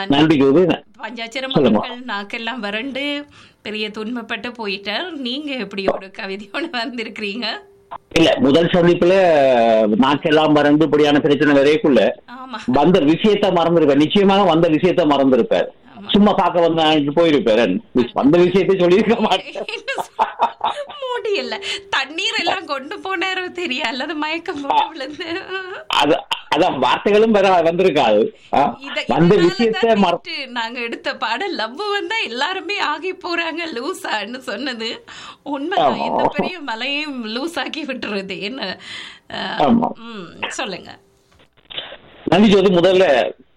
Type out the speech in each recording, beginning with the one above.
நன்றி ஜோதி பஞ்சாட்சரம் சொல்லுங்க. மக்கள் நாக்கெல்லாம் வறண்டு பெரிய துன்பப்பட்டு போயிட்டார் நீங்க எப்படி ஒரு கவிதையோட வந்திருக்கிறீங்க இல்ல முதல் சந்திப்புல நாக்கெல்லாம் மறந்து இப்படியான பிரச்சனை வரைக்குள்ள ஆமா வந்த விஷயத்த மறந்திருப்பேன் நிச்சயமாக வந்த விஷயத்த மறந்திருப்பார் சும்மா பார்க்க வந்த போயிருப்பார் வந்த விஷயத்தை சொல்லியிருக்க மாட்டேன் என்ன சொ- முடியல தண்ணீர் எல்லாம் கொண்டு போனாரோ தெரியும் அல்லது மயக்கம் போட்டு விழுந்து அது அதான் வார்த்தைகளும் வர வந்திருக்காது ஆ? இத வந்த இதனால விஷயத்த தான் மற நேற்று நாங்க எடுத்த பாடல் லவ் வந்தா எல்லாருமே ஆகி போறாங்க லூசான்னு சொன்னது உண்மைதான் ஆமா. இந்த பெரிய மலையும் லூஸ் ஆக்கி விட்டுறது என்ன அஹ், ஆமா. ம், சொல்லுங்க நன்றி ஜோதி முதல்ல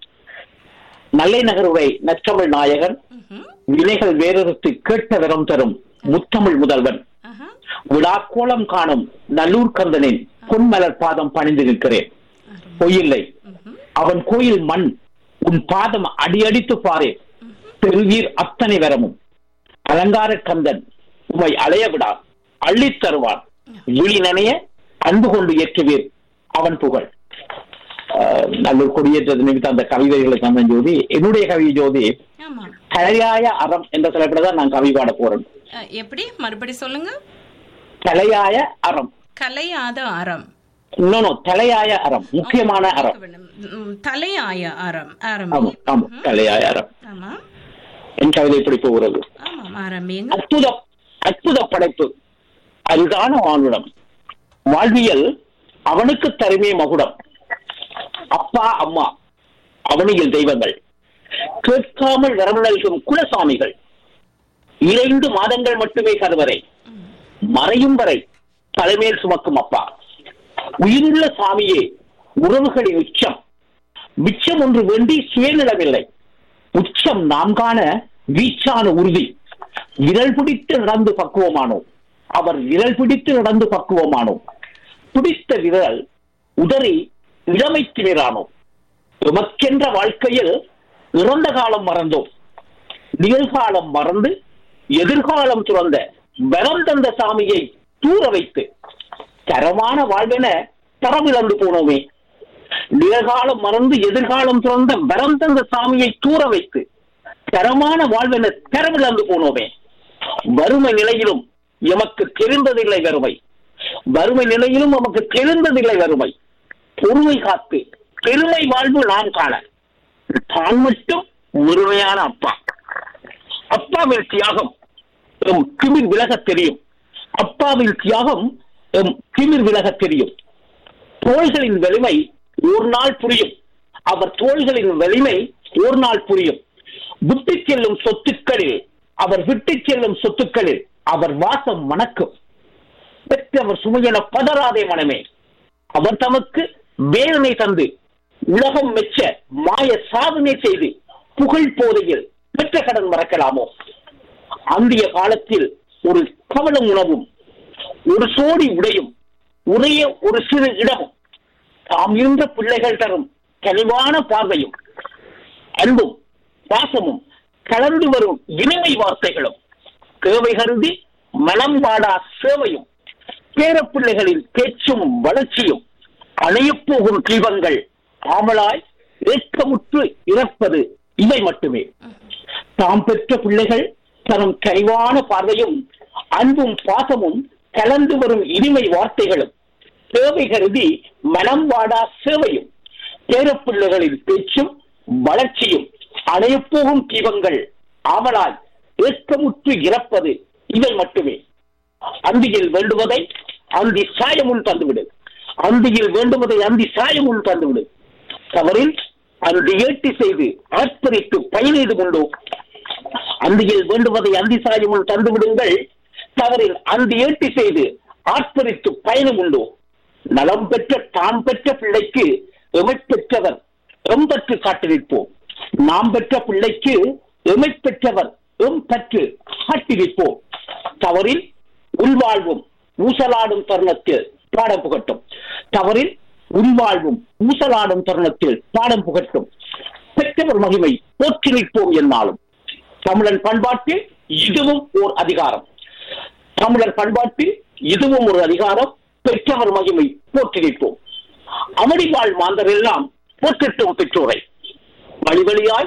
நல்லை நகருவை நற்றமிழ் நாயகன் ம்ஹும். வினைகள் வேறறுத்து கேட்ட வரம் தரும் முத்தமிழ் முதல்வன் ஆஹா. விழாக்கோலம் காணும் நல்லூர் கந்தனின் பொன்மலர் பாதம் பணிந்து நிற்கிறேன் பொய்யில்லை ம்ஹும். அவன் கோயில் மண் உன் பாதம் அடியடித்து பாரே பெருவீர் அத்தனை வரமும் அலங்கார கந்தன் உமை அலைய விடா அள்ளித் தருவான் விழி நனைய அன்பு கொண்டு ஏற்றுவீர் அவன் புகழ் ஆஹ், நல்லூர் கொடியேற்றது நிமித்தம் அந்த கவிதைகளை தந்தன் ஜோதி என்னுடைய கவி ஜோதி ஆமா தலையாய அறம் என்ற தலைப்பில் தான் நான் கவி பாட போறேன் அஹ், எப்படி மறுபடி சொல்லுங்க தலையாய அறம் கலையாத அறம் இன்னொன்னு தலையாய அறம் முக்கியமான அறம் ம், தலையாய அறம் ஆமா ஆரம்பி ஆமா தலையாய அறம் ஆமா என் கவிதை இப்படி போகிறது ஆமாம் ஆரம்பிங்க அற்புத அற்புத படைப்பு அரிதான வானுடம் வாழ்வியல் அவனுக்கு தருமே மகுடம் அப்பா அம்மா அவனியில் தெய்வங்கள் கேட்காமல் வரம் நல்கும் குலசாமிகள் இரண்டு மாதங்கள் மட்டுமே கருவறை மறையும் வரை தலைமேல் சுமக்கும் அப்பா உயிருள்ள சாமியே உறவுகளின் உச்சம் மிச்சம் ஒன்று வேண்டி சுயநிலமில்லை உச்சம் நாம் காண வீச்சான உறுதி விரல் பிடித்து நடந்து பக்குவமானோம் அவர் விரல் பிடித்து நடந்து பக்குவமானோம் பிடித்த விரல் உதறி இளமை திமிரானோம் எமக்கென்ற வாழ்க்கையில் இறந்த காலம் மறந்தோம் நிகழ்காலம் மறந்து எதிர்காலம் துறந்த வரம் தந்த சாமியை தூர வைத்து தரமான வாழ்வென தரமிழந்து போனோமே நிகழ்காலம் மறந்து எதிர்காலம் துறந்த வரம் தந்த சாமியை தூர வைத்து தரமான வாழ்வென தரமிழந்து போனோமே வறுமை நிலையிலும் எமக்கு தெரிந்ததில்லை வறுமை வறுமை நிலையிலும் நமக்கு தெரிந்ததில்லை வறுமை பொறுமை காத்து பெருமை வாழ்வு நாம் காண தான் மட்டும் முழுமையான அப்பா அப்பாவின் தியாகம் எம் திமிர் விலகத் தெரியும் அப்பாவின் தியாகம் எம் திமிர் விலகத் தெரியும் தோள்களின் வலிமை ஒரு நாள் புரியும் அவர் தோள்களின் வலிமை ஒரு நாள் புரியும் விட்டு செல்லும் சொத்துக்களில் அவர் விட்டு செல்லும் சொத்துக்களில் அவர் வாசம் மணக்கும் பெற்றவர் சுமையென பதறாதே மனமே அவர் தமக்கு வேதனை தந்து உலகம் மெச்ச மாய சாதனை செய்து புகழ் போதையில் பெற்ற கடன் மறக்கலாமோ அந்திய காலத்தில் ஒரு கவலம் உணவும் ஒரு சோடி உடையும் உடைய ஒரு சிறு இடமும் தாம் இருந்த பிள்ளைகள் தரும் கனிவான பார்வையும் அன்பும் பாசமும் கலந்து வரும் இனிமை வார்த்தைகளும் தேவை கருதி மனம் வாடா சேவையும் பேரப்பிள்ளைகளின் பேச்சும் வளர்ச்சியும் அணையப் போகும் தீபங்கள் ஆமலாய் ஏக்கமுற்று இறப்பது இவை மட்டுமே தாம் பெற்ற பிள்ளைகள் தரும் கனிவான பார்வையும் அன்பும் பாசமும் கலந்து வரும் இனிமை வார்த்தைகளும் தேவை கருதி மனம் வாடா சேவையும் பேரப்பிள்ளைகளின் பேச்சும் வளர்ச்சியும் அணையப்போகும் தீபங்கள் ஆவலாய் ஏக்கமுற்று இறப்பது இவை மட்டுமே அந்தியில் வேண்டுவதை அந்தி சாயமுள் தந்துவிடு அந்தியில் வேண்டுவதை அந்தி சாயமுள் தந்துவிடு தவறில் அந்தி ஏட்டி செய்து ஆர்ப்பரித்து பயனெய்து கொண்டோ அந்தியில் வேண்டுவதை அந்தி சாயமுள் தந்து விடுங்கள் தவறில் அந்தி ஏட்டி செய்து ஆர்ப்பரித்து பயணம் உண்டோ நலம் பெற்ற தாம் பெற்ற பிள்ளைக்கு எமைப் பெற்றவர் எம்பற்று காட்டிருப்போம் நாம் பெற்ற பிள்ளைக்கு எமைப் பெற்றவர் எம் பற்று காட்டிருப்போம் தவறில் உள்வாழ்வும் ஊசலாடும் தருணத்தில் பாடம் புகட்டும் தவறில் உள்வாழ்வும் ஊசலாடும் தருணத்தில் பாடம் புகட்டும் பெற்றவர் மகிமை போற்றி நிற்போம் என்னாலும் தமிழன் பண்பாட்டில் இதுவும் ஓர் அதிகாரம் தமிழர் பண்பாட்டில் இதுவும் ஒரு அதிகாரம் பெற்றவர் மகிமை போற்றி நிற்போம் அமடிவாழ் மாந்தர் எல்லாம் போற்றட்டும் பெற்றோரை வழி வழியாய்